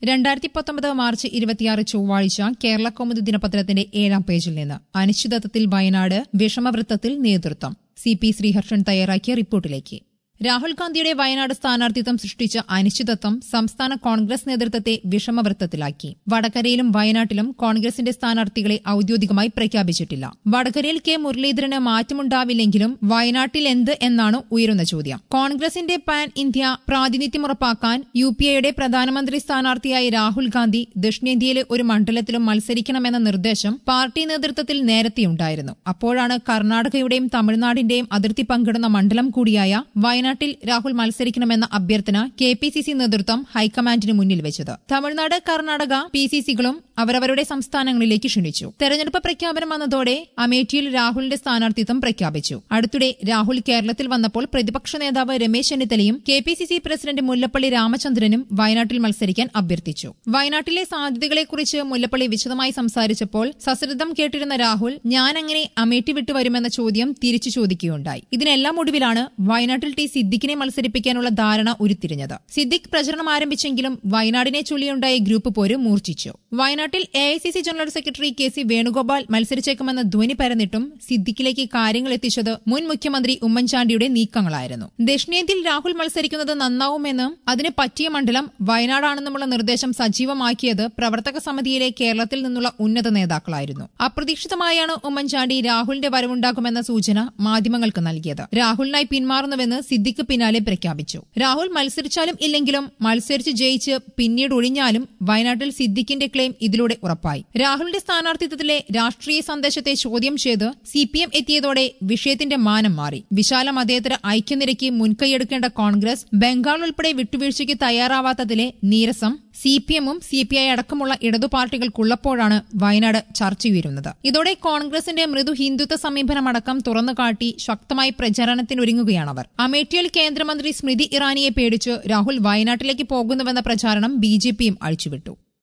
രണ്ടായിരത്തി പത്തൊമ്പത് മാർച്ച് ഇരുപത്തിയാറ് ചൊവ്വാഴ്ച കേരള കൗമുദി ദിനപത്രത്തിന്റെ ഏഴാം പേജിൽ നിന്ന് അനിശ്ചിതത്വത്തിൽ വയനാട് വിഷമവൃത്തത്തിൽ നേതൃത്വം സി പി ശ്രീഹർഷൻ തയ്യാറാക്കിയ റിപ്പോർട്ടിലേക്ക് രാഹുൽ ഗാന്ധിയുടെ വയനാട് സ്ഥാനാർത്ഥിത്വം സൃഷ്ടിച്ച അനിശ്ചിതത്വം സംസ്ഥാന കോൺഗ്രസ് നേതൃത്വത്തെ വിഷമവൃത്തത്തിലാക്കി വടകരയിലും വയനാട്ടിലും കോൺഗ്രസിന്റെ സ്ഥാനാർത്ഥികളെ ഔദ്യോഗികമായി പ്രഖ്യാപിച്ചിട്ടില്ല വടകരയിൽ കെ മുരളീധരന് മാറ്റമുണ്ടാവില്ലെങ്കിലും വയനാട്ടിൽ എന്ത് എന്നാണ് ഉയരുന്ന ചോദ്യം കോൺഗ്രസിന്റെ പാൻ ഇന്ത്യ പ്രാതിനിധ്യം ഉറപ്പാക്കാൻ യു പി എയുടെ പ്രധാനമന്ത്രി സ്ഥാനാർത്ഥിയായ രാഹുൽ ഗാന്ധി ദക്ഷിണേന്ത്യയിലെ ഒരു മണ്ഡലത്തിലും മത്സരിക്കണമെന്ന നിർദ്ദേശം പാർട്ടി നേതൃത്വത്തിൽ നേരത്തെയുണ്ടായിരുന്നു അപ്പോഴാണ് കർണാടകയുടെയും തമിഴ്നാടിന്റെയും അതിർത്തി പങ്കിടുന്ന മണ്ഡലം കൂടിയായ വയനാട്ടിൽ രാഹുൽ മത്സരിക്കണമെന്ന അഭ്യർത്ഥന കെ പി സി സി നേതൃത്വം ഹൈക്കമാൻഡിന് മുന്നിൽ വെച്ചത് തമിഴ്നാട് കർണാടക പി സി സികളും അവരവരുടെ സംസ്ഥാനങ്ങളിലേക്ക് ക്ഷണിച്ചു തെരഞ്ഞെടുപ്പ് പ്രഖ്യാപനം വന്നതോടെ അമേഠിയിൽ രാഹുലിന്റെ സ്ഥാനാർത്ഥിത്വം പ്രഖ്യാപിച്ചു അടുത്തിടെ രാഹുൽ കേരളത്തിൽ വന്നപ്പോൾ പ്രതിപക്ഷ നേതാവ് രമേശ് ചെന്നിത്തലയും K P C C president Mullappally രാമചന്ദ്രനും വയനാട്ടിൽ മത്സരിക്കാൻ അഭ്യർത്ഥിച്ചു വയനാട്ടിലെ സാധ്യതകളെക്കുറിച്ച് മുല്ലപ്പള്ളി വിശദമായി സംസാരിച്ചപ്പോൾ സശ്രദ്ധം കേട്ടിരുന്ന രാഹുൽ ഞാനെങ്ങനെ അമേഠി വിട്ടുവരുമെന്ന ചോദ്യം തിരിച്ചു ചോദിക്കുകയുണ്ടായി ഇതിനെല്ലാം ഒടുവിലാണ് വയനാട്ടിൽ ടി സിദ്ദിഖിനെ മത്സരിപ്പിക്കാനുള്ള ധാരണ ഉരുത്തിരിഞ്ഞത് സിദ്ദിഖ് പ്രചരണം ആരംഭിച്ചെങ്കിലും വയനാടിനെ ചൊല്ലിയുണ്ടായ ഗ്രൂപ്പ് പോര് മൂർച്ഛിച്ചു വയനാട്ടിൽ A I C C general secretary K C Venugopal മത്സരിച്ചേക്കുമെന്ന ധ്വനി പരന്നിട്ടും സിദ്ദിഖിലേക്ക് കാര്യങ്ങൾ എത്തിച്ചത് മുൻ മുഖ്യമന്ത്രി ഉമ്മൻചാണ്ടിയുടെ നീക്കങ്ങളായിരുന്നു ദക്ഷിണേന്ത്യയിൽ രാഹുൽ മത്സരിക്കുന്നത് നന്നാവുമെന്നും അതിന് പറ്റിയ മണ്ഡലം വയനാടാണെന്നുമുള്ള നിർദ്ദേശം സജീവമാക്കിയത് പ്രവർത്തക സമിതിയിലെ കേരളത്തിൽ നിന്നുള്ള ഉന്നത നേതാക്കളായിരുന്നു അപ്രതീക്ഷിതമായാണ് ഉമ്മൻചാണ്ടി രാഹുലിന്റെ വരവുണ്ടാകുമെന്ന സൂചന മാധ്യമങ്ങൾക്ക് നൽകിയത് രാഹുലിനായി പിന്മാറുന്നുവെന്ന് സിദ്ദിഖ് പിന്നാലെ പ്രഖ്യാപിച്ചു രാഹുൽ മത്സരിച്ചാലും ഇല്ലെങ്കിലും മത്സരിച്ച് ജയിച്ച് പിന്നീട് ഒഴിഞ്ഞാലും വയനാട്ടിൽ സിദ്ദിഖിന്റെ ക്ലെയിം ഇതിലൂടെ ഉറപ്പായി രാഹുലിന്റെ സ്ഥാനാർത്ഥിത്വത്തിലെ രാഷ്ട്രീയ സന്ദേശത്തെ ചോദ്യം ചെയ്ത് സി പി എം എത്തിയതോടെ വിഷയത്തിന്റെ മാനം മാറി വിശാല മതേതര ഐക്യനിരയ്ക്ക് മുൻകൈയെടുക്കേണ്ട കോൺഗ്രസ് ബംഗാൾ ഉൾപ്പെടെ വിട്ടുവീഴ്ചയ്ക്ക് തയ്യാറാവാത്തതിലെ നീരസം സി പി എമ്മും സി പി ഐ അടക്കമുള്ള ഇടതു പാർട്ടികൾക്കുള്ളപ്പോഴാണ് വയനാട് ചർച്ചയുയരുന്നത് ഇതോടെ കോൺഗ്രസിന്റെ മൃദു ഹിന്ദുത്വ സമീപനമടക്കം തുറന്നുകാട്ടി ശക്തമായി പ്രചാരണത്തിനൊരുങ്ങുകയാണവർ അമേഠിയിൽ കേന്ദ്രമന്ത്രി സ്മൃതി ഇറാനിയെ പേടിച്ച് രാഹുൽ വയനാട്ടിലേക്ക് പോകുന്നുവെന്ന പ്രചാരണം ബി ജെ പിയും അഴിച്ചുവിട്ടു